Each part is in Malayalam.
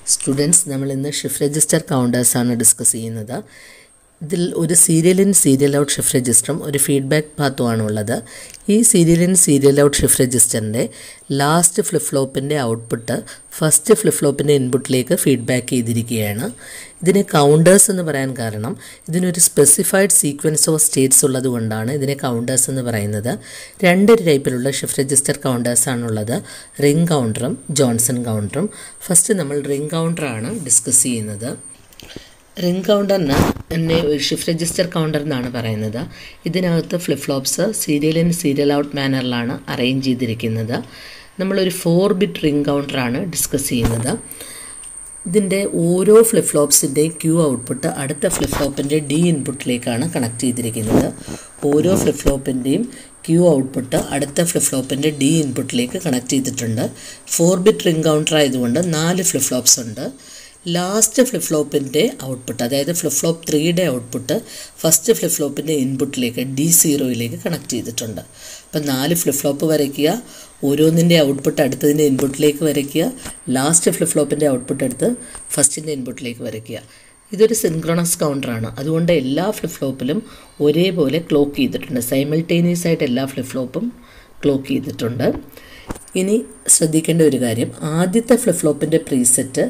സ്റ്റുഡൻസ് നമ്മൾ ഇന്ന് ഷിഫ്റ്റ് രജിസ്റ്റർ കൗണ്ടേഴ്സാണ് ഡിസ്കസ് ചെയ്യുന്നത് ഇതിൽ ഒരു serial in serial out shift രജിസ്റ്ററും ഒരു ഫീഡ്ബാക്ക് പാത്തുമാണ് ഉള്ളത് ഈ serial in serial out shift രജിസ്റ്ററിൻ്റെ ലാസ്റ്റ് ഫ്ലിപ്പ് ഫ്ലോപ്പിൻ്റെ ഔട്ട്പുട്ട് ഫസ്റ്റ് ഫ്ലിപ്പ് ഫ്ലോപ്പിൻ്റെ ഇൻപുട്ടിലേക്ക് ഫീഡ്ബാക്ക് ചെയ്തിരിക്കുകയാണ് ഇതിനെ കൗണ്ടേഴ്സ് എന്ന് പറയാൻ കാരണം ഇതിനൊരു സ്പെസിഫൈഡ് സീക്വൻസ് ഓഫ് സ്റ്റേറ്റ്സ് ഉള്ളത് കൊണ്ടാണ് ഇതിനെ കൗണ്ടേഴ്സ് എന്ന് പറയുന്നത് രണ്ട് ടൈപ്പിലുള്ള ഷിഫ്റ്റ് രജിസ്റ്റർ കൗണ്ടേഴ്സാണുള്ളത് റിംഗ് കൗണ്ടറും ജോൺസൺ കൗണ്ടറും ഫസ്റ്റ് നമ്മൾ റിംഗ് കൗണ്ടറാണ് ഡിസ്കസ് ചെയ്യുന്നത് റിംഗ് കൗണ്ടറിന് എന്നെ ഒരു ഷിഫ്റ്റ് രജിസ്റ്റർ കൗണ്ടർ എന്നാണ് പറയുന്നത് ഇതിനകത്ത് flip flops serial in serial out മാനറിലാണ് അറേഞ്ച് ചെയ്തിരിക്കുന്നത് നമ്മളൊരു ഫോർ ബിറ്റ് റിംഗ് കൗണ്ടറാണ് ഡിസ്കസ് ചെയ്യുന്നത് ഇതിൻ്റെ ഓരോ ഫ്ലിപ്പ് ഫ്ലോപ്സിൻ്റെയും ക്യൂ ഔട്ട്പുട്ട് അടുത്ത ഫ്ലിപ്പ് ഫ്ലോപ്പിൻ്റെ ഡി ഇൻപുട്ടിലേക്കാണ് കണക്ട് ചെയ്തിരിക്കുന്നത് ഓരോ ഫ്ലിപ്പ് ഫ്ലോപ്പിൻ്റെയും ക്യൂ ഔട്ട്പുട്ട് അടുത്ത ഫ്ലിപ്പ് ഫ്ലോപ്പിൻ്റെ ഡി ഇൻപുട്ടിലേക്ക് കണക്ട് ചെയ്തിട്ടുണ്ട് ഫോർ ബിറ്റ് റിംഗ് കൗണ്ടർ ആയതുകൊണ്ട് നാല് ഫ്ലിപ്പ് ഫ്ലോപ്സ് ഉണ്ട് ലാസ്റ്റ് ഫ്ലിപ്പ് ഫ്ലോപ്പിൻ്റെ ഔട്ട്പുട്ട് അതായത് ഫ്ലിപ്പ് ഫ്ലോപ്പ് ത്രീയുടെ ഔട്ട്പുട്ട് ഫസ്റ്റ് ഫ്ലിപ്പ് ഫ്ലോപ്പിൻ്റെ ഇൻപുട്ടിലേക്ക് ഡി സീറോയിലേക്ക് കണക്ട് ചെയ്തിട്ടുണ്ട് അപ്പം നാല് ഫ്ലിപ്പ് ഫ്ലോപ്പ് വരയ്ക്കുക ഓരോന്നിൻ്റെ ഔട്ട്പുട്ട് അടുത്തതിൻ്റെ ഇൻപുട്ടിലേക്ക് വരയ്ക്കുക ലാസ്റ്റ് ഫ്ലിപ്പ് ഫ്ലോപ്പിൻ്റെ ഔട്ട്പുട്ട് എടുത്ത് ഫസ്റ്റിൻ്റെ ഇൻപുട്ടിലേക്ക് വരയ്ക്കുക ഇതൊരു സിൻക്രണസ് കൗണ്ടറാണ് അതുകൊണ്ട് എല്ലാ ഫ്ലിപ്പ് ഫ്ലോപ്പിലും ഒരേപോലെ ക്ലോക്ക് ചെയ്തിട്ടുണ്ട് സൈമൾട്ടേനിയസ് ആയിട്ട് എല്ലാ ഫ്ലിപ്പ് ഫ്ലോപ്പും ക്ലോക്ക് ചെയ്തിട്ടുണ്ട് ഇനി ശ്രദ്ധിക്കേണ്ട ഒരു കാര്യം ആദ്യത്തെ ഫ്ലിപ്പ് ഫ്ലോപ്പിൻ്റെ പ്രീസെറ്റ്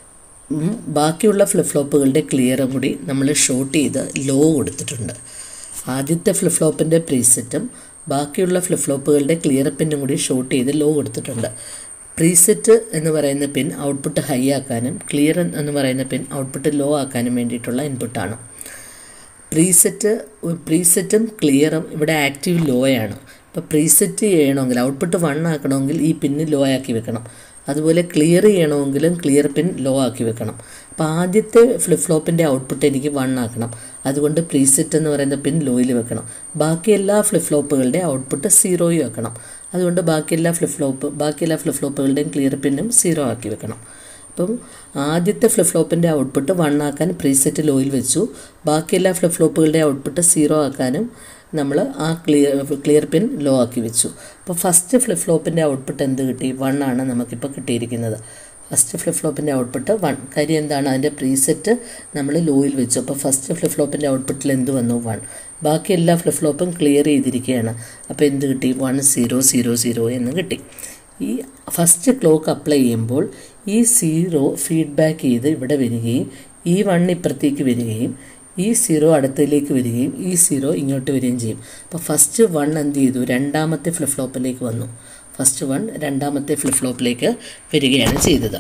ബാക്കിയുള്ള ഫ്ലിപ്പ് ഫ്ലോപ്പുകളുടെ ക്ലിയറും കൂടി നമ്മൾ ഷോർട്ട് ചെയ്ത് ലോ കൊടുത്തിട്ടുണ്ട് ആദ്യത്തെ ഫ്ലിപ്പ് ഫ്ലോപ്പിൻ്റെ പ്രീസെറ്റും ബാക്കിയുള്ള ഫ്ലിപ്പ് ഫ്ലോപ്പുകളുടെ ക്ലിയർ പിന്നും കൂടി ഷോർട്ട് ചെയ്ത് ലോ കൊടുത്തിട്ടുണ്ട് പ്രീസെറ്റ് എന്ന് പറയുന്ന പിൻ ഔട്ട്പുട്ട് ഹൈ ആക്കാനും ക്ലിയർ എന്ന് പറയുന്ന പിൻ ഔട്ട്പുട്ട് ലോ ആക്കാനും വേണ്ടിയിട്ടുള്ള ഇൻപുട്ടാണ് പ്രീസെറ്റ് പ്രീസെറ്റും ക്ലിയറും ഇവിടെ ആക്റ്റീവ് ലോയാണ് ഇപ്പോൾ പ്രീസെറ്റ് ചെയ്യണമെങ്കിൽ ഔട്ട്പുട്ട് വൺ ആക്കണമെങ്കിൽ ഈ പിന്ന് ലോ ആക്കി വെക്കണം അതുപോലെ ക്ലിയർ ചെയ്യണമെങ്കിലും ക്ലിയർ പിൻ ലോ ആക്കി വെക്കണം അപ്പോൾ ആദ്യത്തെ ഫ്ലിപ്പ് ഫ്ലോപ്പിൻ്റെ ഔട്ട്പുട്ട് എനിക്ക് വൺ ആക്കണം അതുകൊണ്ട് പ്രീസെറ്റ് എന്ന് പറയുന്ന പിൻ ലോയിൽ വെക്കണം ബാക്കി എല്ലാ ഫ്ലിപ്പ് ഫ്ലോപ്പുകളുടെ ഔട്ട്പുട്ട് സീറോയിൽ വെക്കണം അതുകൊണ്ട് ബാക്കി എല്ലാ ഫ്ലിപ്പ് ഫ്ലോപ്പ് ബാക്കി എല്ലാ ഫ്ലിപ്പ് ഫ്ലോപ്പുകളുടെയും ക്ലിയർ പിന്നും സീറോ ആക്കി വെക്കണം അപ്പം ആദ്യത്തെ ഫ്ലിപ്പ് ഫ്ലോപ്പിൻ്റെ ഔട്ട്പുട്ട് വൺ ആക്കാൻ പ്രീസെറ്റ് ലോയിൽ വെച്ചു ബാക്കി എല്ലാ ഫ്ലിപ്പ് ഫ്ലോപ്പുകളുടെ ഔട്ട്പുട്ട് സീറോ ആക്കാനും നമ്മൾ ആ ക്ലിയർ ക്ലിയർ പിൻ ലോ ആക്കി വെച്ചു അപ്പോൾ ഫസ്റ്റ് ഫ്ലിപ്പ് ഫ്ലോപ്പിൻ്റെ ഔട്ട്പുട്ട് എന്ത് കിട്ടി വൺ ആണ് നമുക്കിപ്പോൾ കിട്ടിയിരിക്കുന്നത് ഫസ്റ്റ് ഫ്ലിപ്പ് ഫ്ലോപ്പിൻ്റെ ഔട്ട്പുട്ട് വൺ കാര്യം എന്താണ് അതിൻ്റെ പ്രീസെറ്റ് നമ്മൾ ലോയിൽ വെച്ചു അപ്പോൾ ഫസ്റ്റ് ഫ്ലിപ്പ് ഫ്ലോപ്പിൻ്റെ ഔട്ട്പുട്ടിൽ എന്ത് വന്നു വൺ ബാക്കി എല്ലാ ഫ്ലിപ്പ് ഫ്ലോപ്പും ക്ലിയർ ചെയ്തിരിക്കുകയാണ് അപ്പോൾ എന്ത് കിട്ടി വൺ സീറോ സീറോ സീറോ എന്ന് കിട്ടി ഈ ഫസ്റ്റ് ക്ലോക്ക് അപ്ലൈ ചെയ്യുമ്പോൾ ഈ സീറോ ഫീഡ്ബാക്ക് ചെയ്ത് ഇവിടെ വരികയും ഈ വൺ ഇപ്പുറത്തേക്ക് വരികയും ഈ സീറോ അടുത്തതിലേക്ക് വരികയും ഈ സീറോ ഇങ്ങോട്ട് വരികയും ചെയ്യും അപ്പോൾ ഫസ്റ്റ് വൺ എന്ത് ചെയ്തു രണ്ടാമത്തെ ഫ്ലിപ്പ് ഫ്ലോപ്പിലേക്ക് വന്നു ഫസ്റ്റ് വൺ രണ്ടാമത്തെ ഫ്ലിപ്പ് ഫ്ലോപ്പിലേക്ക് വരികയാണ് ചെയ്തത്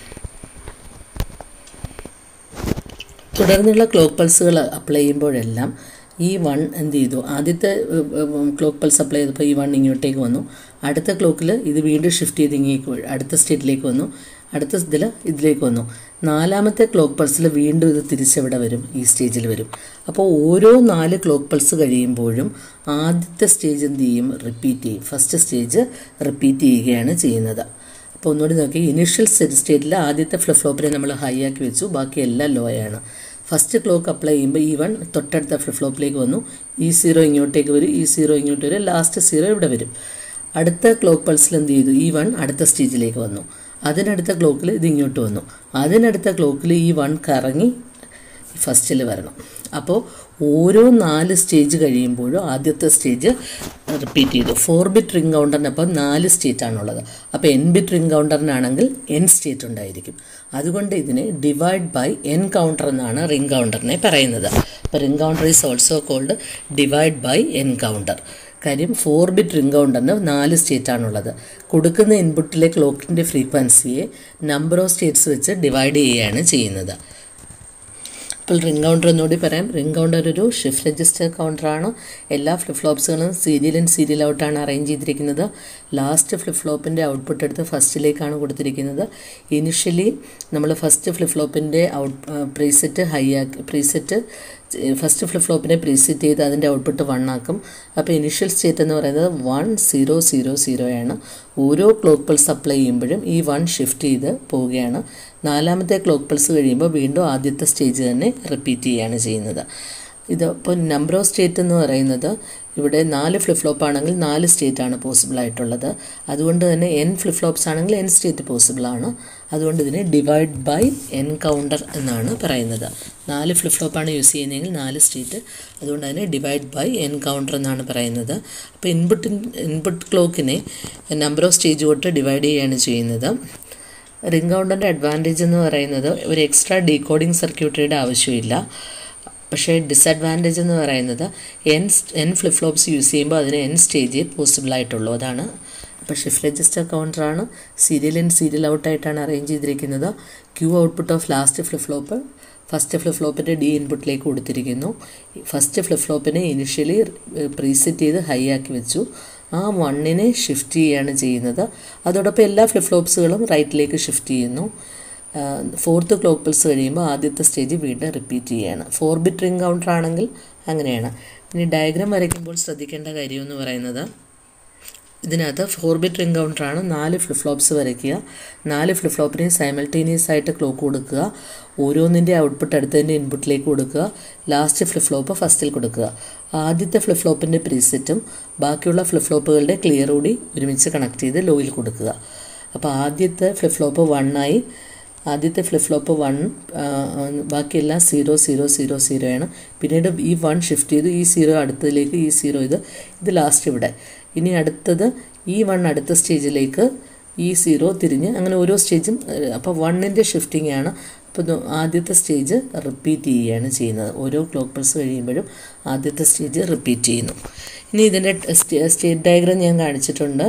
തുടർന്നുള്ള ക്ലോക്ക് പൾസുകൾ അപ്ലൈ ചെയ്യുമ്പോഴെല്ലാം ഈ വൺ എന്ത് ചെയ്തു ആദ്യത്തെ ക്ലോക്ക് പൾസ് അപ്ലൈ ചെയ്തപ്പോൾ ഈ വൺ ഇങ്ങോട്ടേക്ക് വന്നു അടുത്ത ക്ലോക്കിൽ ഇത് വീണ്ടും ഷിഫ്റ്റ് ചെയ്ത് ഇങ്ങേക്ക് അടുത്ത സ്റ്റേറ്റിലേക്ക് വന്നു അടുത്ത ഇതിൽ ഇതിലേക്ക് വന്നു നാലാമത്തെ ക്ലോക്ക് പൾസിൽ വീണ്ടും ഇത് തിരിച്ചെവിടെ വരും ഈ സ്റ്റേജിൽ വരും അപ്പോൾ ഓരോ നാല് ക്ലോക്ക് പൾസ് കഴിയുമ്പോഴും ആദ്യത്തെ സ്റ്റേജ് എന്ത് ചെയ്യും റിപ്പീറ്റ് ചെയ്യും ഫസ്റ്റ് സ്റ്റേജ് റിപ്പീറ്റ് ചെയ്യുകയാണ് ചെയ്യുന്നത് അപ്പോൾ ഒന്നുകൂടി നോക്കി ഇനീഷ്യൽ സ്റ്റേറ്റിൽ ആദ്യത്തെ ഫ്ലിപ്പ് ഫ്ലോപ്പിനെ നമ്മൾ ഹൈ ആക്കി വെച്ചു ബാക്കി എല്ലാം ലോ ആണ് ഫസ്റ്റ് ക്ലോക്ക് അപ്ലൈ ചെയ്യുമ്പോൾ ഈ വൺ തൊട്ടടുത്ത ഫ്ലിപ്പ് ഫ്ലോപ്പിലേക്ക് വന്നു ഈ സീറോ ഇങ്ങോട്ടേക്ക് വരും ഈ സീറോ ഇങ്ങോട്ട് വരും ലാസ്റ്റ് സീറോ ഇവിടെ വരും അടുത്ത ക്ലോക്ക് പൾസിൽ എന്ത് ചെയ്തു ഈ വൺ അടുത്ത സ്റ്റേജിലേക്ക് വന്നു അതിനടുത്ത ക്ലോക്കിൽ ഇത് ഇങ്ങോട്ട് വന്നു അതിനടുത്ത ക്ലോക്കിൽ ഈ വൺ കറങ്ങി ഫസ്റ്റിൽ വരണം അപ്പോൾ ഓരോ നാല് സ്റ്റേജ് കഴിയുമ്പോഴും ആദ്യത്തെ സ്റ്റേജ് റിപ്പീറ്റ് ചെയ്തു ഫോർ ബിറ്റ് റിംഗ് കൗണ്ടറിനപ്പം നാല് സ്റ്റേറ്റ് ആണുള്ളത് അപ്പോൾ എൻ ബിറ്റ് റിംഗ് കൗണ്ടറിനാണെങ്കിൽ എൻ സ്റ്റേറ്റ് ഉണ്ടായിരിക്കും അതുകൊണ്ട് ഇതിനെ ഡിവൈഡ് ബൈ എൻ കൗണ്ടർ എന്നാണ് റിംഗ് കൗണ്ടറിനെ പറയുന്നത് അപ്പോൾ ring counter is also called divide by N counter കാര്യം ഫോർ ബിറ്റ് റിംഗ് കൗണ്ടറിന് നാല് സ്റ്റേറ്റ് ആണുള്ളത് കൊടുക്കുന്ന ഇൻപുട്ടിലെ ക്ലോക്കിൻ്റെ ഫ്രീക്വൻസിയെ നമ്പർ ഓഫ് സ്റ്റേറ്റ്സ് വെച്ച് ഡിവൈഡ് ചെയ്യുകയാണ് ചെയ്യുന്നത് ഇപ്പോൾ റിംഗ് കൗണ്ടർ എന്നുകൂടി പറയാം റിംഗ് കൗണ്ടർ ഒരു ഷിഫ്റ്റ് രജിസ്റ്റർ കൗണ്ടറാണ് എല്ലാ ഫ്ലിപ്പ് ഫ്ലോപ്സുകളും സീരിയൽ ആൻഡ് സീരിയൽ ഔട്ടാണ് അറേഞ്ച് ചെയ്തിരിക്കുന്നത് ലാസ്റ്റ് ഫ്ലിപ്പ് ഫ്ലോപ്പിൻ്റെ ഔട്ട്പുട്ട് എടുത്ത് ഫസ്റ്റിലേക്കാണ് കൊടുത്തിരിക്കുന്നത് ഇനിഷ്യലി നമ്മൾ ഫസ്റ്റ് ഫ്ലിപ്പ് ഫ്ലോപ്പിൻ്റെ ഔട്ട് പ്രീസെറ്റ് ഹൈ ആക്കി പ്രീസെറ്റ് ഫസ്റ്റ് ഫ്ലിപ്പ് ഫ്ലോപ്പിനെ പ്രീസെറ്റ് ചെയ്ത് അതിൻ്റെ ഔട്ട്പുട്ട് വൺ ആക്കും അപ്പോൾ ഇനിഷ്യൽ സ്റ്റേറ്റ് എന്ന് പറയുന്നത് വൺ സീറോ സീറോ സീറോയാണ് ഓരോ ക്ലോക്ക് പൾസ് അപ്ലൈ ചെയ്യുമ്പോഴും ഈ വൺ ഷിഫ്റ്റ് ചെയ്ത് പോവുകയാണ് നാലാമത്തെ ക്ലോക്ക് പൾസ് കഴിയുമ്പോൾ വീണ്ടും ആദ്യത്തെ സ്റ്റേജ് തന്നെ റിപ്പീറ്റ് ചെയ്യുകയാണ് ചെയ്യുന്നത് ഇത് ഇപ്പോൾ നമ്പർ ഓഫ് സ്റ്റേറ്റ് എന്ന് പറയുന്നത് ഇവിടെ നാല് ഫ്ലിപ്പ് ഫ്ലോപ്പ് ആണെങ്കിൽ നാല് സ്റ്റേറ്റ് ആണ് പോസിബിൾ ആയിട്ടുള്ളത് അതുകൊണ്ട് തന്നെ എൻ ഫ്ലിപ്പ് ഫ്ലോപ്സ് ആണെങ്കിൽ എൻ സ്റ്റേറ്റ് പോസിബിൾ ആണ് അതുകൊണ്ട് ഇതിനെ ഡിവൈഡ് ബൈ എൻ കൗണ്ടർ എന്നാണ് പറയുന്നത് നാല് ഫ്ലിപ്പ് ഫ്ലോപ്പാണ് യൂസ് ചെയ്യുന്നതെങ്കിൽ നാല് സ്റ്റേറ്റ് അതുകൊണ്ട് അതിനെ ഡിവൈഡ് ബൈ എൻ കൗണ്ടർ എന്നാണ് പറയുന്നത് അപ്പോൾ ഇൻപുട്ട് ഇൻപുട്ട് ക്ലോക്കിനെ നമ്പർ ഓഫ് സ്റ്റേജ് തൊട്ട് ഡിവൈഡ് ചെയ്യുകയാണ് ചെയ്യുന്നത് റിംഗ് കൗണ്ടറിൻ്റെ അഡ്വാൻറ്റേജ് എന്ന് പറയുന്നത് ഒരു എക്സ്ട്രാ ഡീകോഡിംഗ് സർക്യൂട്ടറിയുടെ ആവശ്യമില്ല പക്ഷേ ഡിസഡ്വാൻറ്റേജ് എന്ന് പറയുന്നത് N N flip flops use ചെയ്യുമ്പോൾ അതിന് എൻ സ്റ്റേജേ പോസിബിൾ ആയിട്ടുള്ളൂ അതാണ് അപ്പോൾ ഷിഫ്റ്റ് രജിസ്റ്റർ കൗണ്ടറാണ് സീരിയൽ ഇൻ സീരിയൽ ഔട്ടായിട്ടാണ് അറേഞ്ച് ചെയ്തിരിക്കുന്നത് Q output of last flip flop first flip ഫ്ലോപ്പിൻ്റെ ഡി ഇൻപുട്ടിലേക്ക് കൊടുത്തിരിക്കുന്നു ഫസ്റ്റ് ഫ്ലിപ്പ് ഫ്ലോപ്പിനെ ഇനിഷ്യലി പ്രീസെറ്റ് ചെയ്ത് ഹൈ ആക്കി വെച്ചു ആ വണ്ണിനെ ഷിഫ്റ്റ് ചെയ്യുകയാണ് ചെയ്യുന്നത് അതോടൊപ്പം എല്ലാ ഫ്ലിപ്പ് ഫ്ലോപ്സുകളും റൈറ്റിലേക്ക് ഷിഫ്റ്റ് ചെയ്യുന്നു ഫോർത്ത് ക്ലോക്ക് പൾസ് കഴിയുമ്പോൾ ആദ്യത്തെ സ്റ്റേജ് വീണ്ടും റിപ്പീറ്റ് ചെയ്യുകയാണ് ഫോർ ബിറ്റ് റിംഗ് കൗണ്ടർ ആണെങ്കിൽ അങ്ങനെയാണ് ഇനി ഡയഗ്രാം വരയ്ക്കുമ്പോൾ ശ്രദ്ധിക്കേണ്ട കാര്യം എന്ന് പറയുന്നത് ഇതിനകത്ത് ഫോർ ബിറ്റ് റിംഗ് കൗണ്ടറാണ് നാല് ഫ്ലിപ്പ് ഫ്ലോപ്സ് വരയ്ക്കുക നാല് ഫ്ലിപ്പ് ഫ്ലോപ്പിനെയും സൈമൾട്ടേനിയസ് ആയിട്ട് ക്ലോക്ക് കൊടുക്കുക ഓരോന്നിൻ്റെ ഔട്ട്പുട്ട് അടുത്തതിൻ്റെ ഇൻപുട്ടിലേക്ക് കൊടുക്കുക ലാസ്റ്റ് ഫ്ലിപ്പ് ഫ്ലോപ്പ് ഫസ്റ്റിൽ കൊടുക്കുക ആദ്യത്തെ ഫ്ലിപ്പ് ഫ്ലോപ്പിൻ്റെ പ്രീസെറ്റും ബാക്കിയുള്ള ഫ്ലിപ്പ് ഫ്ലോപ്പുകളുടെ ക്ലിയർ കൂടി ഒരുമിച്ച് കണക്ട് ചെയ്ത് ലോയിൽ കൊടുക്കുക അപ്പോൾ ആദ്യത്തെ ഫ്ലിപ്പ് ഫ്ലോപ്പ് വണ്ണായി ആദ്യത്തെ ഫ്ലിപ്പ് ഫ്ലോപ്പ് വൺ ബാക്കിയെല്ലാം സീറോ സീറോ സീറോ സീറോ ആണ് പിന്നീട് ഈ വൺ ഷിഫ്റ്റ് ചെയ്തു ഈ സീറോ അടുത്തതിലേക്ക് ഈ സീറോ ഇത് ഇത് ലാസ്റ്റ് ഇവിടെ ഇനി അടുത്തത് ഈ വൺ അടുത്ത സ്റ്റേജിലേക്ക് ഈ സീറോ തിരിഞ്ഞ് അങ്ങനെ ഓരോ സ്റ്റേജും അപ്പോൾ വണ്ണിൻ്റെ ഷിഫ്റ്റിംഗ് ആണ് അപ്പോൾ ആദ്യത്തെ സ്റ്റേജ് റിപ്പീറ്റ് ചെയ്യുകയാണ് ചെയ്യുന്നത് ഓരോ ക്ലോക്ക് പൾസ് കഴിയുമ്പോഴും ആദ്യത്തെ സ്റ്റേജ് റിപ്പീറ്റ് ചെയ്യുന്നു ഇനി ഇതിൻ്റെ സ്റ്റേറ്റ് ഡയഗ്രാം ഞാൻ കാണിച്ചിട്ടുണ്ട്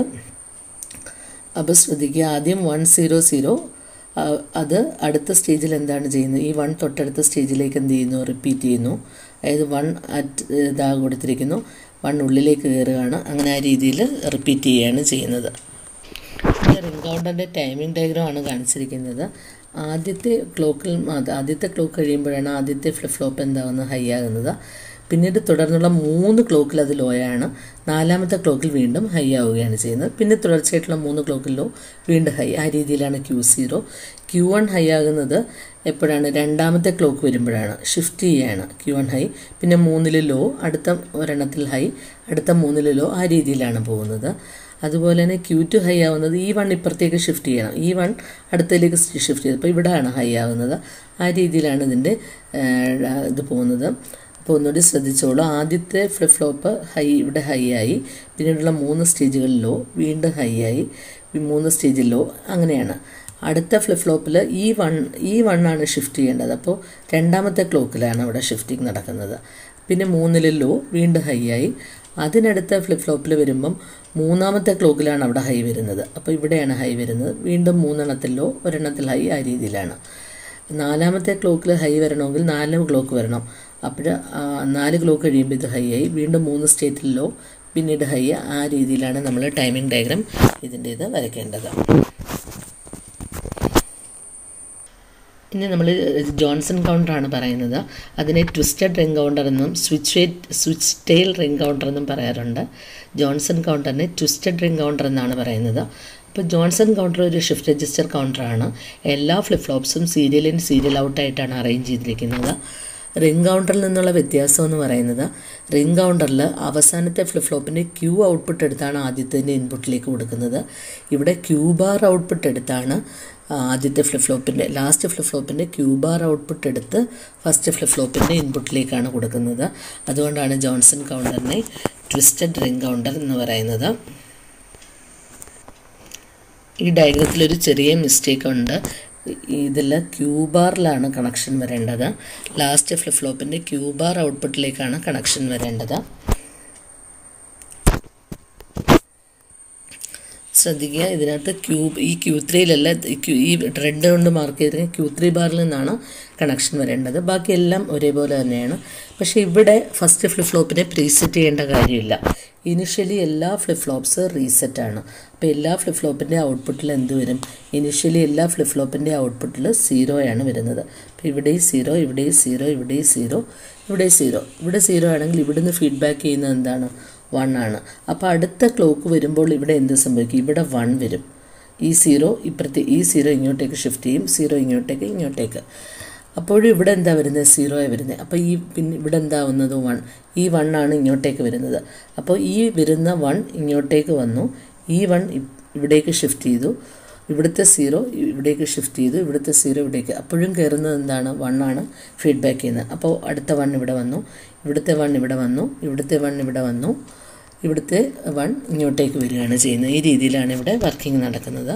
അപ്പോൾ ശ്രദ്ധിക്കുക ആദ്യം വൺ സീറോ സീറോ അത് അടുത്ത സ്റ്റേജിൽ എന്താണ് ചെയ്യുന്നത് ഈ വൺ തൊട്ടടുത്ത സ്റ്റേജിലേക്ക് എന്ത് ചെയ്യുന്നു റിപ്പീറ്റ് ചെയ്യുന്നു അതായത് വൺ അറ്റ് ഇതാ കൊടുത്തിരിക്കുന്നു വൺ ഉള്ളിലേക്ക് കയറുകയാണ് അങ്ങനെ ആ രീതിയിൽ റിപ്പീറ്റ് ചെയ്യുകയാണ് ചെയ്യുന്നത് റിംഗ് കൗണ്ടറിൻ്റെ ടൈമിംഗ് ഡയഗ്രാമാണ് കാണിച്ചിരിക്കുന്നത് ആദ്യത്തെ ക്ലോക്കിൽ ആദ്യത്തെ ക്ലോക്ക് കഴിയുമ്പോഴാണ് ആദ്യത്തെ ഫ്ലിപ്പ് ഫ്ലോപ്പ് എന്താകുന്നത് ഹൈ ആകുന്നത് പിന്നീട് തുടർന്നുള്ള മൂന്ന് ക്ലോക്കിൽ അത് ലോയാണ് നാലാമത്തെ ക്ലോക്കിൽ വീണ്ടും ഹൈ ആവുകയാണ് ചെയ്യുന്നത് പിന്നെ തുടർച്ചയായിട്ടുള്ള മൂന്ന് ക്ലോക്കിൽ ലോ വീണ്ടും ഹൈ ആ രീതിയിലാണ് Q zero Q one high ആകുന്നത് എപ്പോഴാണ് രണ്ടാമത്തെ ക്ലോക്ക് വരുമ്പോഴാണ് ഷിഫ്റ്റ് ചെയ്യുകയാണ് ക്യൂ വൺ ഹൈ പിന്നെ മൂന്നിൽ ലോ അടുത്ത ഒരെണ്ണത്തിൽ ഹൈ അടുത്ത മൂന്നിൽ ലോ ആ രീതിയിലാണ് പോകുന്നത് അതുപോലെ തന്നെ ക്യൂ ടു ഹൈ ആവുന്നത് ഈ വൺ ഇപ്പുറത്തേക്ക് ഷിഫ്റ്റ് ചെയ്യണം ഈ വൺ അടുത്തതിലേക്ക് ഷിഫ്റ്റ് ചെയ്ത് അപ്പോൾ ഇവിടെയാണ് ഹൈ ആവുന്നത് ആ രീതിയിലാണ് ഇതിൻ്റെ ഇത് പോകുന്നത് അപ്പോൾ ഒന്നുകൂടി ശ്രദ്ധിച്ചോളൂ ആദ്യത്തെ ഫ്ലിപ്പ് ഫ്ലോപ്പ് ഹൈ ഇവിടെ ഹൈ ആയി പിന്നീടുള്ള മൂന്ന് സ്റ്റേജുകളിൽ ലോ വീണ്ടും ഹൈ ആയി മൂന്ന് സ്റ്റേജിൽ ലോ അങ്ങനെയാണ് അടുത്ത ഫ്ലിപ്പ് ഫ്ലോപ്പിൽ ഈ വൺ ഈ വണ്ണാണ് ഷിഫ്റ്റ് ചെയ്യേണ്ടത് അപ്പോൾ രണ്ടാമത്തെ ക്ലോക്കിലാണ് അവിടെ ഷിഫ്റ്റിംഗ് നടക്കുന്നത് പിന്നെ മൂന്നിൽ ലോ വീണ്ടും ഹൈ ആയി അതിനടുത്ത ഫ്ലിപ്പ് ഫ്ലോപ്പിൽ വരുമ്പം മൂന്നാമത്തെ ക്ലോക്കിലാണ് അവിടെ ഹൈ വരുന്നത് അപ്പോൾ ഇവിടെയാണ് ഹൈ വരുന്നത് വീണ്ടും മൂന്നെണ്ണത്തിൽ ലോ ഒരെണ്ണത്തിൽ ഹൈ ആ രീതിയിലാണ് നാലാമത്തെ ക്ലോക്കിൽ ഹൈ വരണമെങ്കിൽ നാല് ക്ലോക്ക് വരണം അപ്പോൾ നാല് ക്ലോക്ക് കഴിയുമ്പോൾ ഇത് ഹൈ ആയി വീണ്ടും മൂന്ന് സ്റ്റേറ്റിൽ ലോ പിന്നീട് ഹൈ ആ രീതിയിലാണ് നമ്മൾ ടൈമിംഗ് ഡയഗ്രാം ഇതിൻ്റെ ഇത് വരയ്ക്കേണ്ടത് ഇനി നമ്മൾ ജോൺസൺ കൗണ്ടറാണ് പറയുന്നത് അതിനെ ട്വിസ്റ്റഡ് റിംഗ് കൗണ്ടർ എന്നും switch switch tail ring counter എന്നും പറയാറുണ്ട് ജോൺസൺ കൗണ്ടറിനെ ട്വിസ്റ്റഡ് റിംഗ് കൗണ്ടർ എന്നാണ് പറയുന്നത് അപ്പോൾ ജോൺസൺ കൗണ്ടർ ഒരു ഷിഫ്റ്റ് രജിസ്റ്റർ കൗണ്ടറാണ് എല്ലാ ഫ്ലിപ്പ് ഫ്ലോപ്സും സീരിയൽ ഇൻ സീരിയൽ ഔട്ടായിട്ടാണ് അറേഞ്ച് ചെയ്തിരിക്കുന്നത് റിംഗ് കൗണ്ടറിൽ നിന്നുള്ള വ്യത്യാസം എന്ന് പറയുന്നത് റിംഗ് കൗണ്ടറിൽ അവസാനത്തെ ഫ്ലിപ്പ് ഫ്ലോപ്പിൻ്റെ ക്യൂ ഔട്ട്പുട്ട് എടുത്താണ് ആദ്യത്തിൻ്റെ ഇൻപുട്ടിലേക്ക് കൊടുക്കുന്നത് ഇവിടെ ക്യൂ ബാർ ഔട്ട്പുട്ട് എടുത്താണ് ആദ്യത്തെ ഫ്ലിപ്പ് ഫ്ലോപ്പിൻ്റെ ലാസ്റ്റ് ഫ്ലിപ്പ് ഫ്ലോപ്പിൻ്റെ ക്യൂ ബാർ ഔട്ട്പുട്ട് എടുത്ത് ഫസ്റ്റ് ഫ്ലിപ്പ് ഫ്ലോപ്പിൻ്റെ ഇൻപുട്ടിലേക്കാണ് കൊടുക്കുന്നത് അതുകൊണ്ടാണ് ജോൺസൺ കൗണ്ടറിനെ ട്വിസ്റ്റഡ് റിംഗ് കൗണ്ടർ എന്ന് പറയുന്നത് ഈ ഡയഗ്രത്തിലൊരു ചെറിയ മിസ്റ്റേക്ക് ഉണ്ട് ഇതിൽ ക്യൂ ബാറിലാണ് കണക്ഷൻ വരേണ്ടത് ലാസ്റ്റ് ഫ്ലിപ്പ് ഫ്ലോപ്പിൻ്റെ ക്യൂ ബാർ ഔട്ട്പുട്ടിലേക്കാണ് കണക്ഷൻ വരേണ്ടത് ശ്രദ്ധിക്കുക ഇതിനകത്ത് ക്യൂ ഈ ക്യൂ ത്രീയിലല്ല ഈ റെഡ് കൊണ്ട് മാർക്ക് ചെയ്തിരിക്കുന്ന ക്യൂ ത്രീ ബാറിൽ നിന്നാണ് കണക്ഷൻ വരേണ്ടത് ബാക്കി എല്ലാം ഒരേപോലെ തന്നെയാണ് പക്ഷേ ഇവിടെ ഫസ്റ്റ് ഫ്ലിപ്പ് ഫ്ലോപ്പിനെ പ്രീസെറ്റ് ചെയ്യേണ്ട കാര്യമില്ല ഇനിഷ്യലി എല്ലാ ഫ്ലിപ്പ് ഫ്ലോപ്സ് റീസെറ്റ് ആണ് അപ്പോൾ എല്ലാ ഫ്ലിപ്പ് ഫ്ലോപ്പിൻ്റെ ഔട്ട്പുട്ടിൽ എന്ത് വരും ഇനിഷ്യലി എല്ലാ ഫ്ലിപ്പ് ഫ്ലോപ്പിൻ്റെ ഔട്ട്പുട്ടിൽ സീറോയാണ് വരുന്നത് അപ്പോൾ ഇവിടെയും സീറോ ഇവിടെയും സീറോ ഇവിടെയും സീറോ ഇവിടെ സീറോ ഇവിടെ സീറോ ആണെങ്കിൽ ഇവിടുന്ന് ഫീഡ്ബാക്ക് ചെയ്യുന്നത് എന്താണ് വൺ ആണ് അപ്പോൾ അടുത്ത ക്ലോക്ക് വരുമ്പോൾ ഇവിടെ എന്ത് സംഭവിക്കും ഇവിടെ വൺ വരും ഈ സീറോ ഇപ്പുറത്തെ ഈ സീറോ ഇങ്ങോട്ടേക്ക് ഷിഫ്റ്റ് ചെയ്യും സീറോ ഇങ്ങോട്ടേക്ക് ഇങ്ങോട്ടേക്ക് അപ്പോഴും ഇവിടെ എന്താ വരുന്നത് സീറോയാണ് വരുന്നത് അപ്പോൾ ഈ പിന്നെ ഇവിടെ എന്താവുന്നത് വൺ ഈ വൺ ആണ് ഇങ്ങോട്ടേക്ക് വരുന്നത് അപ്പോൾ ഈ വരുന്ന വൺ ഇങ്ങോട്ടേക്ക് വന്നു ഈ വൺ ഇവിടേക്ക് ഷിഫ്റ്റ് ചെയ്തു ഇവിടുത്തെ സീറോ ഇവിടേക്ക് ഷിഫ്റ്റ് ചെയ്തു ഇവിടുത്തെ സീറോ ഇവിടേക്ക് അപ്പോഴും കയറുന്നത് എന്താണ് വൺ ആണ് ഫീഡ്ബാക്ക് ചെയ്യുന്നത് അപ്പോൾ അടുത്ത വൺ ഇവിടെ വന്നു ഇവിടുത്തെ വൺ ഇവിടെ വന്നു ഇവിടുത്തെ വൺ ഇവിടെ വന്നു ഇവിടുത്തെ വൺ ഇങ്ങോട്ടേക്ക് വരികയാണ് ചെയ്യുന്നത് ഈ രീതിയിലാണ് ഇവിടെ വർക്കിംഗ് നടക്കുന്നത്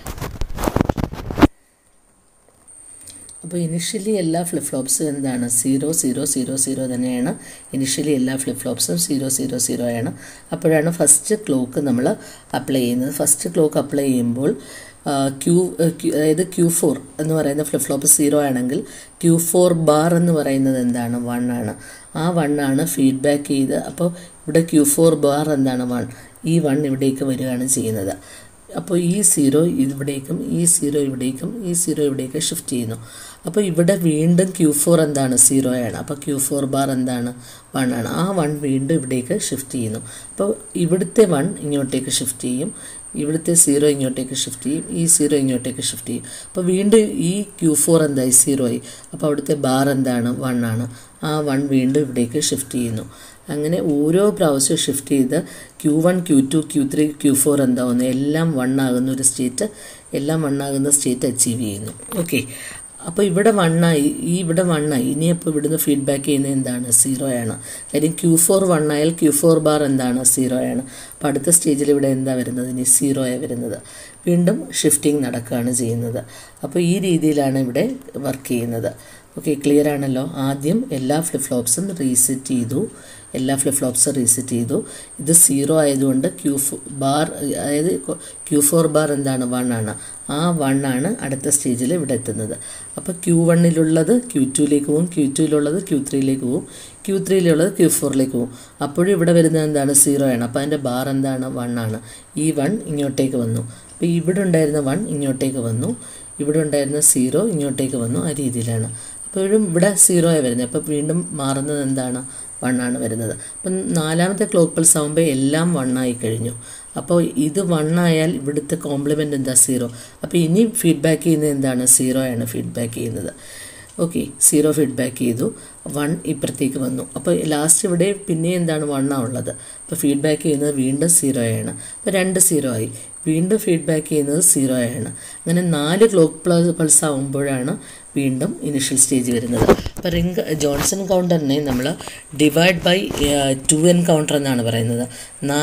അപ്പോൾ ഇനിഷ്യലി എല്ലാ ഫ്ലിപ്പ് ഫ്ലോപ്സും എന്താണ് സീറോ സീറോ സീറോ സീറോ തന്നെയാണ് ഇനിഷ്യലി എല്ലാ ഫ്ലിപ്പ് ഫ്ലോപ്സും സീറോ സീറോ സീറോ ആണ് അപ്പോഴാണ് ഫസ്റ്റ് ക്ലോക്ക് നമ്മൾ അപ്ലൈ ചെയ്യുന്നത് ഫസ്റ്റ് ക്ലോക്ക് അപ്ലൈ ചെയ്യുമ്പോൾ ക്യൂ അതായത് ക്യൂ ഫോർ എന്ന് പറയുന്ന ഫ്ലിപ്പ് ഫ്ലോപ്പ് സീറോ ആണെങ്കിൽ ക്യൂ ഫോർ ബാർ എന്ന് പറയുന്നത് എന്താണ് വൺ ആണ് ആ വൺ ആണ് ഫീഡ്ബാക്ക് ചെയ്ത് അപ്പോൾ ഇവിടെ ക്യൂ ഫോർ ബാർ എന്താണ് വൺ ഈ വൺ ഇവിടേക്ക് വരികയാണ് ചെയ്യുന്നത് അപ്പോൾ ഈ സീറോ ഇവിടേക്കും ഈ സീറോ ഇവിടേക്കും ഈ സീറോ ഇവിടേക്ക് ഷിഫ്റ്റ് ചെയ്യുന്നു അപ്പോൾ ഇവിടെ വീണ്ടും ക്യൂ ഫോർ എന്താണ് സീറോയാണ് അപ്പോൾ ക്യൂ ഫോർ ബാർ എന്താണ് വൺ ആണ് ആ വൺ വീണ്ടും ഇവിടേക്ക് ഷിഫ്റ്റ് ചെയ്യുന്നു അപ്പോൾ ഇവിടുത്തെ വൺ ഇങ്ങോട്ടേക്ക് ഷിഫ്റ്റ് ചെയ്യും ഇവിടുത്തെ സീറോ ഇങ്ങോട്ടേക്ക് ഷിഫ്റ്റ് ചെയ്യും ഈ സീറോ ഇങ്ങോട്ടേക്ക് ഷിഫ്റ്റ് ചെയ്യും അപ്പോൾ വീണ്ടും ഈ ക്യൂ ഫോർ എന്തായി സീറോ ആയി അപ്പോൾ അവിടുത്തെ ബാർ എന്താണ് വൺ ആണ് ആ വൺ വീണ്ടും ഇവിടേക്ക് ഷിഫ്റ്റ് ചെയ്യുന്നു അങ്ങനെ ഓരോ പ്രാവശ്യം ഷിഫ്റ്റ് ചെയ്ത് Q one Q two Q three Q four എന്താവുന്നു എല്ലാം വൺ ആകുന്ന ഒരു സ്റ്റേറ്റ് എല്ലാം വൺ ആകുന്ന സ്റ്റേറ്റ് അച്ചീവ് ചെയ്യുന്നു ഓക്കെ അപ്പോൾ ഇവിടെ വണ്ണായി ഈ ഇവിടെ വണ്ണായി ഇനിയപ്പോൾ ഇവിടുന്ന് ഫീഡ്ബാക്ക് ചെയ്യുന്നത് എന്താണ് സീറോ ആണ് കാര്യം ക്യൂ ഫോർ വൺ ആയാൽ ക്യൂ ഫോർ ബാർ എന്താണ് സീറോ ആണ് അപ്പോൾ അടുത്ത സ്റ്റേജിൽ ഇവിടെ എന്താ വരുന്നത് ഇനി സീറോയാണ് വരുന്നത് വീണ്ടും ഷിഫ്റ്റിംഗ് നടക്കുകയാണ് ചെയ്യുന്നത് അപ്പോൾ ഈ രീതിയിലാണ് ഇവിടെ വർക്ക് ചെയ്യുന്നത് ഓക്കെ ക്ലിയർ ആണല്ലോ ആദ്യം എല്ലാ ഫ്ലിപ്പ് ഫ്ലോപ്സും റീസെറ്റ് ചെയ്തു എല്ലാ ഫ്ലിപ്പ് ഫ്ലോപ്സും റീസെറ്റ് ചെയ്തു ഇത് സീറോ ആയതുകൊണ്ട് ക്യൂ ബാർ അതായത് ക്യൂ ഫോർ ബാർ എന്താണ് വൺ ആണ് ആ വൺ ആണ് അടുത്ത സ്റ്റേജിൽ ഇവിടെ എത്തുന്നത് അപ്പോൾ ക്യൂ വണ്ണിലുള്ളത് ക്യൂ ടുവിലേക്ക് പോകും ക്യൂ ടുവിലുള്ളത് ക്യൂ ത്രീയിലേക്ക് പോകും ക്യൂ ത്രീയിലുള്ളത് ക്യൂ ഫോറിലേക്ക് പോകും അപ്പോഴും ഇവിടെ വരുന്നത് എന്താണ് സീറോ ആണ് അപ്പോൾ അതിൻ്റെ ബാർ എന്താണ് വൺ ആണ് ഈ വൺ ഇങ്ങോട്ടേക്ക് വന്നു അപ്പോൾ ഇവിടെ ഉണ്ടായിരുന്ന വൺ ഇങ്ങോട്ടേക്ക് വന്നു ഇവിടെ ഉണ്ടായിരുന്ന സീറോ ഇങ്ങോട്ടേക്ക് വന്നു ആ രീതിയിലാണ് അപ്പോഴും ഇവിടെ സീറോ ആയി വരുന്നത് അപ്പോൾ വീണ്ടും മാറുന്നത് എന്താണ് വൺ ആണ് വരുന്നത് അപ്പം നാലാമത്തെ ക്ലോക്ക് പൾസ് ആകുമ്പോൾ എല്ലാം വൺ ആയി കഴിഞ്ഞു അപ്പോൾ ഇത് വൺ ആയാൽ ഇവിടുത്തെ കോംപ്ലിമെൻ്റ് എന്താ സീറോ അപ്പോൾ ഇനി ഫീഡ്ബാക്ക് ചെയ്യുന്നത് എന്താണ് സീറോ ആണ് ഫീഡ്ബാക്ക് ചെയ്യുന്നത് ഓക്കെ സീറോ ഫീഡ്ബാക്ക് ചെയ്തു വൺ ഇപ്പുറത്തേക്ക് വന്നു അപ്പോൾ ലാസ്റ്റ് ഇവിടെ പിന്നെ എന്താണ് വണ്ണാണ് ഉള്ളത് അപ്പോൾ ഫീഡ്ബാക്ക് ചെയ്യുന്നത് വീണ്ടും സീറോ ആണ് അപ്പോൾ രണ്ട് സീറോ ആയി വീണ്ടും ഫീഡ്ബാക്ക് ചെയ്യുന്നത് സീറോ ആണ് അങ്ങനെ നാല് ക്ലോക്ക് പ്ലസ് പൾസ് ആകുമ്പോഴാണ് വീണ്ടും ഇനിഷ്യൽ സ്റ്റേജ് വരുന്നത് അപ്പോൾ റിംഗ് ജോൺസൺ കൗണ്ടറിനെ നമ്മൾ divide by two N counter എന്നാണ് പറയുന്നത് നാ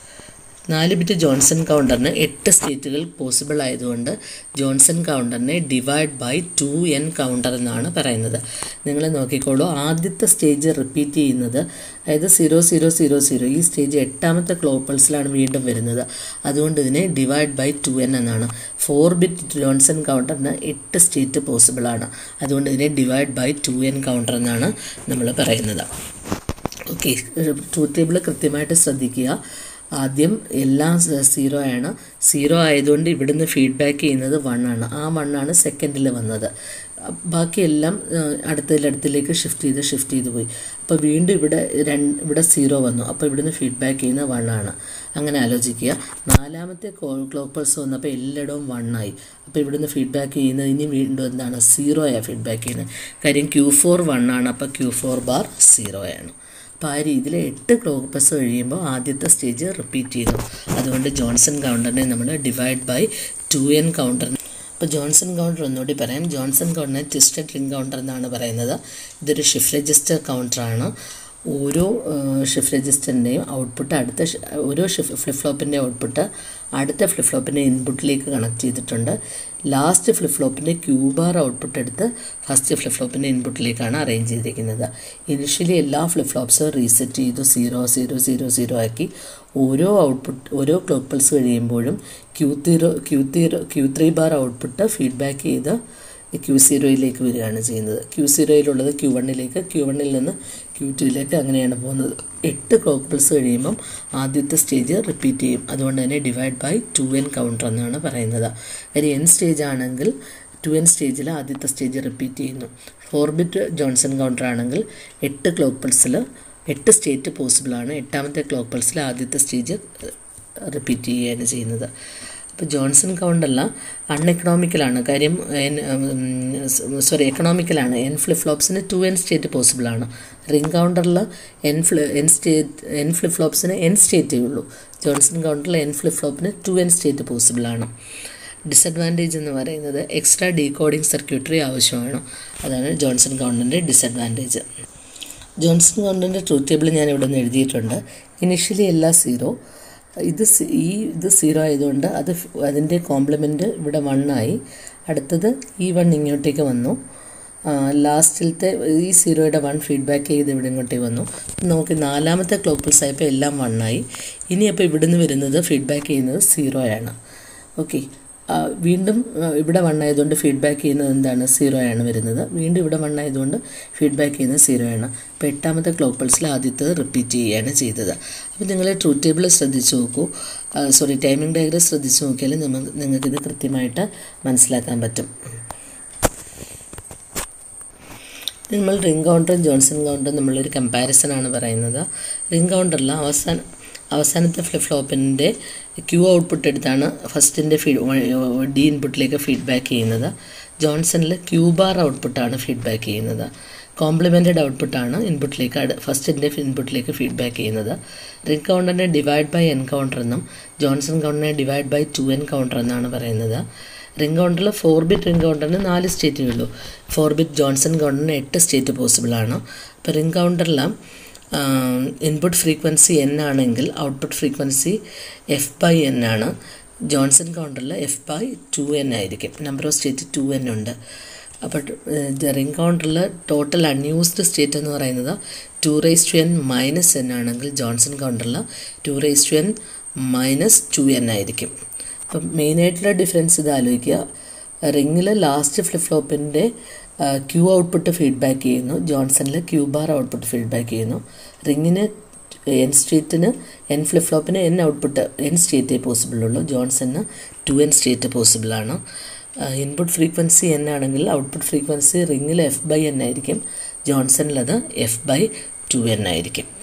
നാല് ബിറ്റ് ജോൺസൺ കൗണ്ടറിന് എട്ട് സ്റ്റേറ്റുകൾ പോസിബിൾ ആയതുകൊണ്ട് ജോൺസൺ കൗണ്ടറിനെ divide by two N counter എന്നാണ് പറയുന്നത് നിങ്ങൾ നോക്കിക്കോളൂ ആദ്യത്തെ സ്റ്റേജ് റിപ്പീറ്റ് ചെയ്യുന്നത് അതായത് സീറോ സീറോ സീറോ സീറോ ഈ സ്റ്റേജ് എട്ടാമത്തെ ക്ലോപ്പൾസിലാണ് വീണ്ടും വരുന്നത് അതുകൊണ്ട് ഇതിനെ ഡിവൈഡ് ബൈ ടു എൻ എന്നാണ് ഫോർ ബിറ്റ് ജോൺസൺ കൗണ്ടറിന് എട്ട് സ്റ്റേറ്റ് പോസിബിൾ ആണ് അതുകൊണ്ട് ഇതിനെ divide by two N counter എന്നാണ് നമ്മൾ പറയുന്നത് ഓക്കെ ട്രൂത്ത് ടേബിൾ കൃത്യമായിട്ട് ശ്രദ്ധിക്കുക ആദ്യം എല്ലാം സീറോ ആണ് സീറോ ആയതുകൊണ്ട് ഇവിടുന്ന് ഫീഡ്ബാക്ക് ചെയ്യുന്നത് വൺ ആണ് ആ വൺ ആണ് സെക്കൻഡിൽ വന്നത് ബാക്കിയെല്ലാം അടുത്തതിലടുത്തിലേക്ക് ഷിഫ്റ്റ് ചെയ്ത് ഷിഫ്റ്റ് ചെയ്ത് പോയി അപ്പോൾ വീണ്ടും ഇവിടെ രണ്ട് ഇവിടെ സീറോ വന്നു അപ്പോൾ ഇവിടുന്ന് ഫീഡ്ബാക്ക് ചെയ്യുന്നത് വൺ ആണ് അങ്ങനെ ആലോചിക്കുക നാലാമത്തെ ക്ലോക്ക് പൾസ് വന്നപ്പോൾ എല്ലായിടവും വൺ ആയി അപ്പോൾ ഇവിടുന്ന് ഫീഡ്ബാക്ക് ചെയ്യുന്നത് ഇനി വീണ്ടും എന്താണ് സീറോ ആണ് ഫീഡ്ബാക്ക് ചെയ്യുന്നത് കാര്യം ക്യൂ ഫോർ വൺ ആണ് അപ്പോൾ ക്യൂ ഫോർ ബാർ സീറോ ആണ് അപ്പോൾ ആ രീതിയിൽ എട്ട് ക്ലോക്ക് പൾസ് കഴിയുമ്പോൾ ആദ്യത്തെ സ്റ്റേജ് റിപ്പീറ്റ് ചെയ്തു അതുകൊണ്ട് ജോൺസൺ കൗണ്ടറിനെ നമ്മൾ divide by two N counter അപ്പോൾ ജോൺസൺ കൗണ്ടർ ഒന്നുകൂടി പറയാം ജോൺസൺ കൗണ്ടറിനെ ട്വിസ്റ്റഡ് റിംഗ് കൗണ്ടർ എന്നാണ് പറയുന്നത് ഇതൊരു ഷിഫ്റ്റ് രജിസ്റ്റർ കൗണ്ടറാണ് ഓരോ ഷിഫ്റ്റ് രജിസ്റ്ററിൻ്റെയും ഔട്ട്പുട്ട് അടുത്ത ഓരോ ഷിഫ് ഫ്ലിപ്പ് ഫ്ലോപ്പിൻ്റെ ഔട്ട്പുട്ട് അടുത്ത ഫ്ലിപ്പ് ഫ്ലോപ്പിൻ്റെ ഇൻപുട്ടിലേക്ക് കണക്ട് ചെയ്തിട്ടുണ്ട് ലാസ്റ്റ് ഫ്ലിപ്പ് ഫ്ലോപ്പിൻ്റെ ക്യൂബാർ ഔട്ട്പുട്ട് എടുത്ത് ഫസ്റ്റ് ഫ്ലിപ്പ് ഫ്ലോപ്പിൻ്റെ ഇൻപുട്ടിലേക്കാണ് അറേഞ്ച് ചെയ്തിരിക്കുന്നത് ഇനിഷ്യലി എല്ലാ ഫ്ലിപ്പ് ഫ്ലോപ്സും റീസെറ്റ് ചെയ്തു സീറോ സീറോ സീറോ സീറോ ആക്കി ഓരോ ഔട്ട്പുട്ട് ഓരോ ക്ലോക്ക് പൾസ് കഴിയുമ്പോഴും Q zero Q zero Q three bar output feedback ചെയ്ത് ക്യൂ സീറോയിലേക്ക് വരികയാണ് ചെയ്യുന്നത് ക്യൂ സീറോയിലുള്ളത് ക്യൂ വണ്ണിലേക്ക് ക്യൂ വണ്ണിൽ നിന്ന് ക്യൂ ടുവിലേക്ക് അങ്ങനെയാണ് പോകുന്നത് എട്ട് ക്ലോക്ക് പൾസ് കഴിയുമ്പം ആദ്യത്തെ സ്റ്റേജ് റിപ്പീറ്റ് ചെയ്യും അതുകൊണ്ട് തന്നെ divide by two N counter എന്നാണ് പറയുന്നത് കാര്യം എൻ സ്റ്റേജ് ആണെങ്കിൽ ടു എൻ സ്റ്റേജിൽ ആദ്യത്തെ സ്റ്റേജ് റിപ്പീറ്റ് ചെയ്യുന്നു ഫോർ ബിറ്റ് ജോൺസൺ കൗണ്ടർ ആണെങ്കിൽ എട്ട് ക്ലോക്ക് പൾസിൽ എട്ട് സ്റ്റേറ്റ് പോസിബിളാണ് എട്ടാമത്തെ ക്ലോക്ക് പൾസിൽ ആദ്യത്തെ സ്റ്റേജ് റിപ്പീറ്റ് ചെയ്യുകയാണ് ചെയ്യുന്നത് അപ്പോൾ ജോൺസൺ കൗണ്ടല്ല അൺഎക്കണോമിക്കലാണ് കാര്യം സോറി എക്കണോമിക്കലാണ് എൻ ഫ്ലിപ്പ് ഫ്ലോപ്സിന് ടു എൻ സ്റ്റേറ്റ് പോസിബിളാണ് റിംഗ് കൗണ്ടറിൽ എൻ ഫ്ലി എൻ സ്റ്റേറ്റ് എൻ ഫ്ലിപ്പ് ഫ്ലോപ്സിന് എൻ സ്റ്റേറ്റേ ഉള്ളൂ ജോൺസൺ കൗണ്ടറിൽ എൻ ഫ്ലിപ്പ് ഫ്ലോപ്പിന് ടു എൻ സ്റ്റേറ്റ് പോസിബിളാണ് ഡിസഡ്വാൻറ്റേജ് എന്ന് പറയുന്നത് എക്സ്ട്രാ ഡീകോഡിംഗ് സർക്യൂട്ടറി ആവശ്യമാണ് അതാണ് ജോൺസൺ കൗണ്ടറിൻ്റെ ഡിസഡ്വാൻറ്റേജ് ജോൺസൺ കൗണ്ടറിൻ്റെ ട്രൂത്ത് ടേബിൾ ഞാൻ ഇവിടെ നിന്ന് എഴുതിയിട്ടുണ്ട് ഇനിഷ്യലി എല്ലാ സീറോ ഇത് ഈ ഇത് സീറോ ആയതുകൊണ്ട് അത് അതിൻ്റെ കോംപ്ലിമെൻറ്റ് ഇവിടെ വണ്ണായി അടുത്തത് ഈ വൺ ഇങ്ങോട്ടേക്ക് വന്നു ലാസ്റ്റിലത്തെ ഈ സീറോയുടെ വൺ ഫീഡ്ബാക്ക് ചെയ്ത് ഇവിടെ ഇങ്ങോട്ടേക്ക് വന്നു നമുക്ക് നാലാമത്തെ ക്ലോക്ക് പൾസ് ആയപ്പോൾ എല്ലാം വണ്ണായി ഇനി അപ്പോൾ ഇവിടുന്ന് വരുന്നത് ഫീഡ്ബാക്ക് ചെയ്യുന്നത് സീറോയാണ് ഓക്കെ വീണ്ടും ഇവിടെ വൺ ആയതുകൊണ്ട് ഫീഡ്ബാക്ക് ചെയ്യുന്നത് എന്താണ് സീറോ ആണ് വരുന്നത് വീണ്ടും ഇവിടെ വൺ ആയതുകൊണ്ട് ഫീഡ്ബാക്ക് ചെയ്യുന്നത് സീറോ ആണ് അപ്പോൾ എട്ടാമത്തെ ക്ലോക്ക് പൾസിൽ ആദ്യത്തേത് റിപ്പീറ്റ് ചെയ്യുകയാണ് ചെയ്തത് അപ്പോൾ നിങ്ങൾ ട്രൂത്ത് ടേബിൾ ശ്രദ്ധിച്ച് നോക്കൂ സോറി ടൈമിംഗ് ഡയഗ്രം ശ്രദ്ധിച്ച് നോക്കിയാൽ നമുക്ക് നിങ്ങൾക്കിത് കൃത്യമായിട്ട് മനസ്സിലാക്കാൻ പറ്റും നമ്മൾ റിംഗ് കൗണ്ടറും ജോൺസൺ കൗണ്ടറും നമ്മളൊരു കമ്പാരിസൺ ആണ് പറയുന്നത് റിംഗ് കൗണ്ടറിൽ അവസാനം അവസാനത്തെ ഫ്ലിപ്പ് ഫ്ലോപ്പിൻ്റെ ക്യൂ ഔട്ട്പുട്ട് എടുത്താണ് ഫസ്റ്റിൻ്റെ ഫീ ഡി ഇൻപുട്ടിലേക്ക് ഫീഡ്ബാക്ക് ചെയ്യുന്നത് ജോൺസണിൽ ക്യൂ ബാർ ഔട്ട്പുട്ടാണ് ഫീഡ്ബാക്ക് ചെയ്യുന്നത് കോംപ്ലിമെൻറ്റഡ് ഔട്ട്പുട്ടാണ് ഇൻപുട്ടിലേക്ക് ഫസ്റ്റിൻ്റെ ഇൻപുട്ടിലേക്ക് ഫീഡ്ബാക്ക് ചെയ്യുന്നത് റിംഗ് കൗണ്ടറിനെ ഡിവൈഡ് ബൈ എൻ കൗണ്ടർ എന്നും ജോൺസൺ കൗണ്ടറിനെ divide by two N counter എന്നാണ് പറയുന്നത് റിംഗ് കൗണ്ടറിൽ ഫോർ ബിറ്റ് റിംഗ് കൗണ്ടറിന് നാല് സ്റ്റേറ്റേ ഉള്ളൂ ഫോർ ബിറ്റ് ജോൺസൺ കൗണ്ടറിന് എട്ട് സ്റ്റേറ്റ് പോസിബിളാണ് അപ്പോൾ റിംഗ് കൗണ്ടറിൽ ഇൻപുട്ട് ഫ്രീക്വൻസി എൻ ആണെങ്കിൽ output frequency F by N ആണ് ജോൺസൺ കൗണ്ടറിൽ എഫ് ബൈ ടു എൻ ആയിരിക്കും number of state two N ഉണ്ട് അപ്പോൾ റിംഗ് കൗണ്ടറിൽ ടോട്ടൽ അൺയൂസ്ഡ് സ്റ്റേറ്റ് എന്ന് പറയുന്നത് two raise to N minus N ആണെങ്കിൽ ജോൺസൺ കൗണ്ടറിൽ two raise to N minus two N ആയിരിക്കും അപ്പം മെയിനായിട്ടുള്ള ഡിഫറൻസ് ഇത് ആലോചിക്കുക റിങ്ങിൽ ലാസ്റ്റ് ഫ്ലിപ്പ് ഫ്ലോപ്പിൻ്റെ ക്യൂ ഔട്ട്പുട്ട് ഫീഡ്ബാക്ക് ചെയ്യുന്നു ജോൺസണിൽ ക്യൂ ബാർ ഔട്ട്പുട്ട് ഫീഡ്ബാക്ക് ചെയ്യുന്നു റിങ്ങിന് എൻ സ്റ്റേറ്റിന് എൻ ഫ്ലിപ്പ് ഫ്ലോപ്പിന് എൻ ഔട്ട്പുട്ട് എൻ സ്റ്റേറ്റേ പോസിബിൾ ഉള്ളൂ ജോൺസണിന് ടു എൻ സ്റ്റേറ്റ് പോസിബിളാണ് ഇൻപുട്ട് ഫ്രീക്വൻസി എൻ ആണെങ്കിൽ ഔട്ട്പുട്ട് ഫ്രീക്വൻസി റിങ്ങിൽ എഫ് ബൈ എൻ ആയിരിക്കും ജോൺസണിലത് എഫ് ബൈ ടു എൻ ആയിരിക്കും